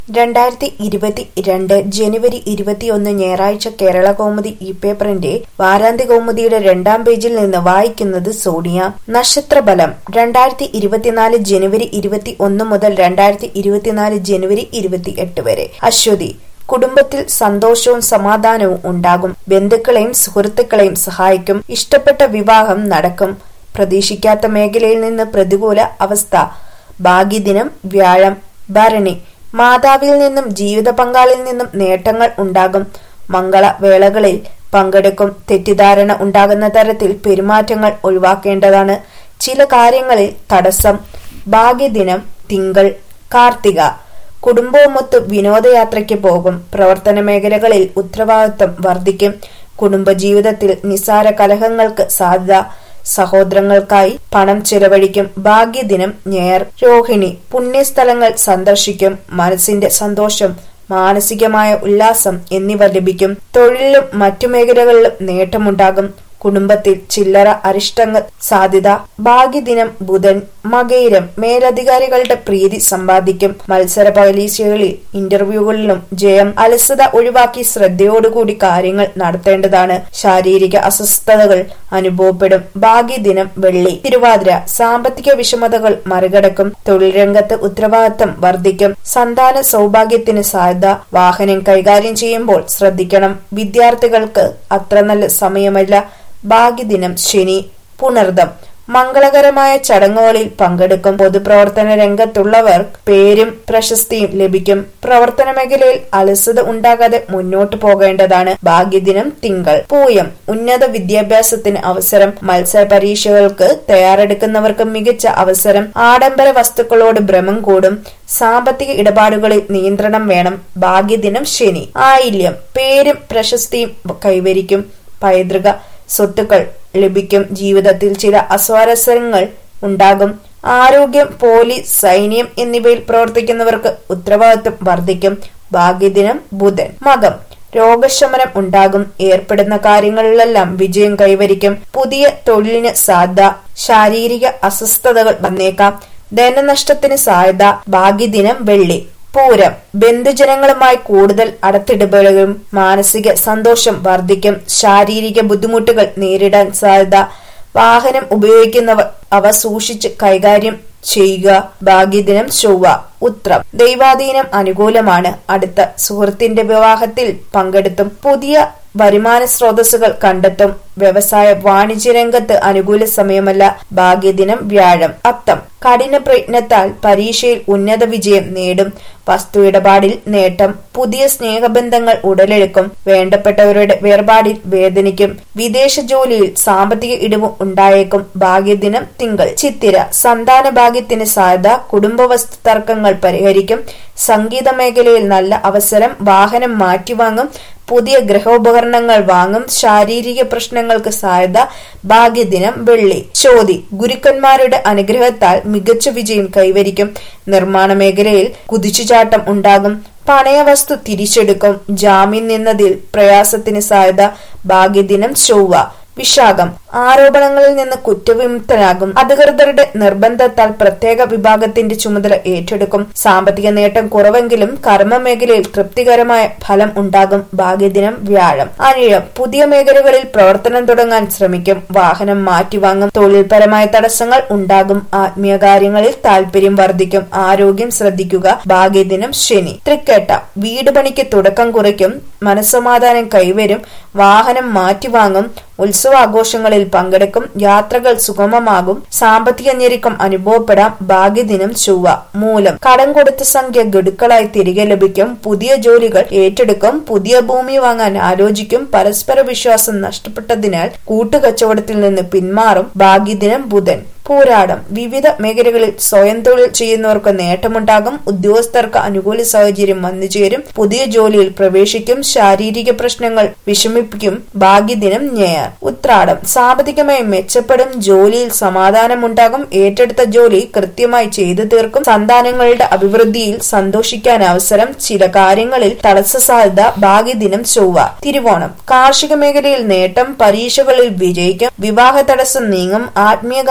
രണ്ടായിരത്തി ഇരുപത്തി രണ്ട് ജനുവരി ഇരുപത്തിയൊന്ന് ഞായറാഴ്ച കേരള കൗമുദി ഈ പേപ്പറിന്റെ വാരാന്ത്യ കൗമുദിയുടെ രണ്ടാം പേജിൽ നിന്ന് വായിക്കുന്നത് സോണിയ നക്ഷത്രബലം രണ്ടായിരത്തി ഇരുപത്തിനാല് ജനുവരി ഇരുപത്തി ഒന്ന് മുതൽ രണ്ടായിരത്തി ഇരുപത്തിനാല് ജനുവരി ഇരുപത്തിയെട്ട് വരെ അശ്വതി കുടുംബത്തിൽ സന്തോഷവും സമാധാനവും ഉണ്ടാകും ബന്ധുക്കളെയും സുഹൃത്തുക്കളെയും സഹായിക്കും ഇഷ്ടപ്പെട്ട വിവാഹം നടക്കും പ്രതീക്ഷിക്കാത്ത മേഖലയിൽ നിന്ന് പ്രതികൂല അവസ്ഥ ഭാഗ്യദിനം വ്യാഴം ഭരണി മാതാവിൽ നിന്നും ജീവിത പങ്കാളിൽ നിന്നും നേട്ടങ്ങൾ ഉണ്ടാകും മംഗള വേളകളിൽ പങ്കെടുക്കും തെറ്റിദ്ധാരണ ഉണ്ടാകുന്ന തരത്തിൽ പെരുമാറ്റങ്ങൾ ഒഴിവാക്കേണ്ടതാണ് ചില കാര്യങ്ങളിൽ തടസ്സം ഭാഗ്യദിനം തിങ്കൾ കാർത്തിക കുടുംബവുമൊത്ത് വിനോദയാത്രയ്ക്ക് പോകും പ്രവർത്തന മേഖലകളിൽ ഉത്തരവാദിത്വം വർദ്ധിക്കും കുടുംബജീവിതത്തിൽ നിസാര കലഹങ്ങൾക്ക് സാധ്യത സഹോദരങ്ങൾക്കായി പണം ചെലവഴിക്കും ഭാഗ്യദിനം ഞായർ രോഹിണി പുണ്യസ്ഥലങ്ങൾ സന്ദർശിക്കും മനസ്സിന്റെ സന്തോഷം മാനസികമായ ഉല്ലാസം എന്നിവ ലഭിക്കും തൊഴിലിലും മറ്റു മേഖലകളിലും നേട്ടമുണ്ടാകും കുടുംബത്തിൽ ചില്ലറ അരിഷ്ടങ്ങൾ സാധ്യത ഭാഗ്യദിനം ബുധൻ മകയിരം മേലധികാരികളുടെ പ്രീതി സമ്പാദിക്കും മത്സര പരീക്ഷകളിൽ ഇന്റർവ്യൂകളിലും ജയം അലസത ഒഴിവാക്കി ശ്രദ്ധയോടുകൂടി കാര്യങ്ങൾ നടത്തേണ്ടതാണ് ശാരീരിക അസ്വസ്ഥതകൾ അനുഭവപ്പെടും ഭാഗ്യദിനം വെള്ളി തിരുവാതിര സാമ്പത്തിക വിഷമതകൾ മറികടക്കും തൊഴിൽ രംഗത്ത് ഉത്തരവാദിത്തം വർദ്ധിക്കും സന്താന സൗഭാഗ്യത്തിന് സാധ്യത വാഹനം കൈകാര്യം ചെയ്യുമ്പോൾ ശ്രദ്ധിക്കണം വിദ്യാർത്ഥികൾക്ക് അത്ര നല്ല സമയമല്ല ഭാഗ്യദിനം ശനി പുണർദം മംഗളകരമായ ചടങ്ങുകളിൽ പങ്കെടുക്കും പൊതുപ്രവർത്തന രംഗത്തുള്ളവർ പേരും പ്രശസ്തിയും ലഭിക്കും പ്രവർത്തന മേഖലയിൽ അലസത ഉണ്ടാകാതെ മുന്നോട്ടു പോകേണ്ടതാണ് ഭാഗ്യദിനം തിങ്കൾ പൂയം ഉന്നത വിദ്യാഭ്യാസത്തിന് അവസരം മത്സര പരീക്ഷകൾക്ക് തയ്യാറെടുക്കുന്നവർക്ക് മികച്ച അവസരം ആഡംബര വസ്തുക്കളോട് ഭ്രമം കൂടും സാമ്പത്തിക ഇടപാടുകളിൽ നിയന്ത്രണം വേണം ഭാഗ്യദിനം ശനി ആയില്യം പേരും പ്രശസ്തിയും കൈവരിക്കും പൈതൃക സ്വത്തുക്കൾ ലഭിക്കും ജീവിതത്തിൽ ചില അസ്വാരസ്യങ്ങൾ ഉണ്ടാകും ആരോഗ്യം പോലീസ് സൈന്യം എന്നിവയിൽ പ്രവർത്തിക്കുന്നവർക്ക് ഉത്തരവാദിത്വം വർദ്ധിക്കും ഭാഗ്യദിനം ബുധൻ മകം രോഗശമനം ഉണ്ടാകും ഏർപ്പെടുന്ന കാര്യങ്ങളിലെല്ലാം വിജയം കൈവരിക്കും പുതിയ തൊഴിലിന് സാധ്യത ശാരീരിക അസ്വസ്ഥതകൾ വന്നേക്കാം ധനനഷ്ടത്തിന് സാധ്യത ഭാഗ്യദിനം വെള്ളി പൂരം ബന്ധുജനങ്ങളുമായി കൂടുതൽ അടുത്തിടപഴകും മാനസിക സന്തോഷം വർദ്ധിക്കും ശാരീരിക ബുദ്ധിമുട്ടുകൾ നേരിടാൻ സാധ്യത വാഹനം ഉപയോഗിക്കുന്നവർ അവ സൂക്ഷിച്ച് കൈകാര്യം ചെയ്യുക ഭാഗ്യദിനം ചൊവ്വ ഉത്രം ദൈവാധീനം അനുകൂലമാണ് അടുത്ത സുഹൃത്തിന്റെ വിവാഹത്തിൽ പങ്കെടുത്തും പുതിയ വരുമാന സ്രോതസ്സുകൾ കണ്ടെത്തും വ്യവസായ വാണിജ്യ രംഗത്ത് അനുകൂല സമയമല്ല ഭാഗ്യദിനം വ്യാഴം അത്തം കഠിന പ്രയത്നത്താൽ പരീക്ഷയിൽ ഉന്നത വിജയം നേടും വസ്തു ഇടപാടിൽ നേട്ടം പുതിയ സ്നേഹബന്ധങ്ങൾ ഉടലെടുക്കും വേണ്ടപ്പെട്ടവരുടെ വേർപാടിൽ വേദനിക്കും വിദേശ ജോലിയിൽ സാമ്പത്തിക ഇടിവ് ഉണ്ടായേക്കും ഭാഗ്യദിനം തിങ്കൾ ചിത്തിര സന്താന ഭാഗ്യത്തിന് സാധ്യത കുടുംബവസ്തു തർക്കങ്ങൾ പരിഹരിക്കും സംഗീത മേഖലയിൽ നല്ല അവസരം വാഹനം മാറ്റിവാങ്ങും പുതിയ ഗൃഹോപകരണങ്ങൾ വാങ്ങും ശാരീരിക പ്രശ്നങ്ങൾക്ക് സാധ്യത ഭാഗ്യദിനം വെള്ളി ചോതി ഗുരുക്കന്മാരുടെ അനുഗ്രഹത്താൽ മികച്ച വിജയം കൈവരിക്കും നിർമ്മാണ മേഖലയിൽ കുതിച്ചുചാട്ടം ഉണ്ടാകും പണയവസ്തു തിരിച്ചെടുക്കും ജാമ്യം നിന്നതിൽ പ്രയാസത്തിന് സാധ്യത ഭാഗ്യദിനം ചൊവ്വ വിശാഖം ആരോപണങ്ങളിൽ നിന്ന് കുറ്റവിമുക്തനാകും അധികൃതരുടെ നിർബന്ധത്താൽ പ്രത്യേക വിഭാഗത്തിന്റെ ചുമതല ഏറ്റെടുക്കും സാമ്പത്തിക നേട്ടം കുറവെങ്കിലും കർമ്മ മേഖലയിൽ തൃപ്തികരമായ ഫലം ഉണ്ടാകും ഭാഗ്യദിനം വ്യാഴം അനിഴം പുതിയ മേഖലകളിൽ പ്രവർത്തനം തുടങ്ങാൻ ശ്രമിക്കും വാഹനം മാറ്റിവാങ്ങും തൊഴിൽപരമായ തടസ്സങ്ങൾ ഉണ്ടാകും ആത്മീയ കാര്യങ്ങളിൽ താല്പര്യം വർദ്ധിക്കും ആരോഗ്യം ശ്രദ്ധിക്കുക ഭാഗ്യദിനം ശനി തൃക്കേട്ട വീട് പണിക്ക് തുടക്കം കുറിക്കും മനസ്സമാധാനം കൈവരും വാഹനം മാറ്റിവാങ്ങും ഉത്സവാഘോഷങ്ങളിൽ പങ്കെടുക്കും യാത്രകൾ സുഗമമാകും സാമ്പത്തിക ഞെരുക്കം അനുഭവപ്പെടാം ഭാഗ്യദിനം ചൊവ്വ മൂലം കടം കൊടുത്ത സംഖ്യ ഗഡുക്കളായി തിരികെ ലഭിക്കും പുതിയ ജോലികൾ ഏറ്റെടുക്കും പുതിയ ഭൂമി വാങ്ങാൻ ആലോചിക്കും പരസ്പര വിശ്വാസം നഷ്ടപ്പെട്ടതിനാൽ കൂട്ടുകച്ചവടത്തിൽ നിന്ന് പിന്മാറും ഭാഗ്യദിനം ബുധൻ പോരാടം വിവിധ മേഖലകളിൽ സ്വയം തൊഴിൽ ചെയ്യുന്നവർക്ക് നേട്ടമുണ്ടാകും ഉദ്യോഗസ്ഥർക്ക് അനുകൂല സാഹചര്യം വന്നുചേരും പുതിയ ജോലിയിൽ പ്രവേശിക്കും ശാരീരിക പ്രശ്നങ്ങൾ വിഷമിപ്പിക്കും ഭാഗ്യദിനം ഞായർ ഉത്രാടം സാമ്പത്തികമായി മെച്ചപ്പെടും ജോലിയിൽ സമാധാനമുണ്ടാകും ഏറ്റെടുത്ത ജോലി കൃത്യമായി ചെയ്തു തീർക്കും സന്താനങ്ങളുടെ അഭിവൃദ്ധിയിൽ സന്തോഷിക്കാൻ അവസരം ചില കാര്യങ്ങളിൽ തടസ്സ സാധ്യത ഭാഗ്യദിനം ചൊവ്വ തിരുവോണം കാർഷിക മേഖലയിൽ നേട്ടം പരീക്ഷകളിൽ വിജയിക്കും വിവാഹ തടസ്സം നീങ്ങും ആത്മീയ കാര്യങ്ങൾക്ക്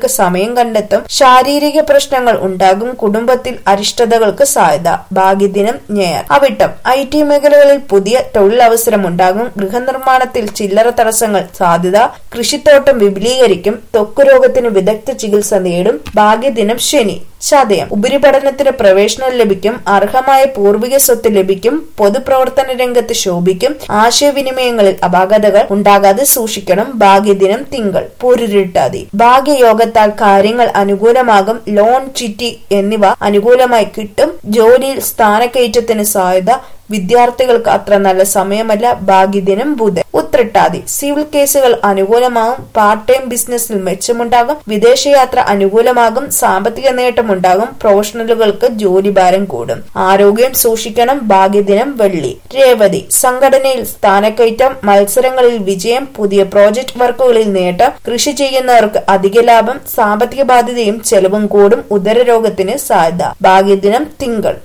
ജോലികൾക്ക് സമയം കണ്ടെത്തും ശാരീരിക പ്രശ്നങ്ങൾ ഉണ്ടാകും കുടുംബത്തിൽ അരിഷ്ടതകൾക്ക് സാധ്യത ഭാഗ്യദിനം ഞായർ അവിട്ടം ഐ ടി മേഖലകളിൽ പുതിയ തൊഴിലവസരം ഉണ്ടാകും ഗൃഹനിർമ്മാണത്തിൽ ചില്ലറ തടസ്സങ്ങൾ സാധ്യത കൃഷിത്തോട്ടം വിപുലീകരിക്കും ത്വക്ക് രോഗത്തിന് വിദഗ്ധ ചികിത്സ നേടും ഭാഗ്യദിനം ശനി ചതയം ഉപരിപഠനത്തിന് പ്രവേശനം ലഭിക്കും അർഹമായ പൂർവിക സ്വത്ത് ലഭിക്കും പൊതുപ്രവർത്തന രംഗത്ത് ശോഭിക്കും ആശയവിനിമയങ്ങളിൽ അപാകതകൾ ഉണ്ടാകാതെ സൂക്ഷിക്കണം ഭാഗ്യദിനം തിങ്കൾ പൂരിട്ടാതി ഭാഗ്യയോഗത്താൽ കാര്യങ്ങൾ അനുകൂലമാകും ലോൺ ചിറ്റി എന്നിവ അനുകൂലമായി കിട്ടും ജോലിയിൽ സ്ഥാനക്കയറ്റത്തിന് സാധ്യത വിദ്യാർത്ഥികൾക്ക് അത്ര നല്ല സമയമല്ല ഭാഗ്യദിനം ബുധൻ ഉത്രട്ടാതി സിവിൽ കേസുകൾ അനുകൂലമാകും പാർട്ട് ടൈം ബിസിനസ്സിൽ മെച്ചമുണ്ടാകും വിദേശയാത്ര അനുകൂലമാകും സാമ്പത്തിക നേട്ടമുണ്ടാകും പ്രൊഫഷണലുകൾക്ക് ജോലിഭാരം കൂടും ആരോഗ്യം സൂക്ഷിക്കണം ഭാഗ്യദിനം വെള്ളി രേവതി സംഘടനയിൽ സ്ഥാനക്കയറ്റം മത്സരങ്ങളിൽ വിജയം പുതിയ പ്രോജക്ട് വർക്കുകളിൽ നേട്ടം കൃഷി ചെയ്യുന്നവർക്ക് അധിക ലാഭം സാമ്പത്തിക ബാധ്യതയും ചെലവും കൂടും ഉദരരോഗത്തിന് സാധ്യത ഭാഗ്യദിനം തിങ്കൾ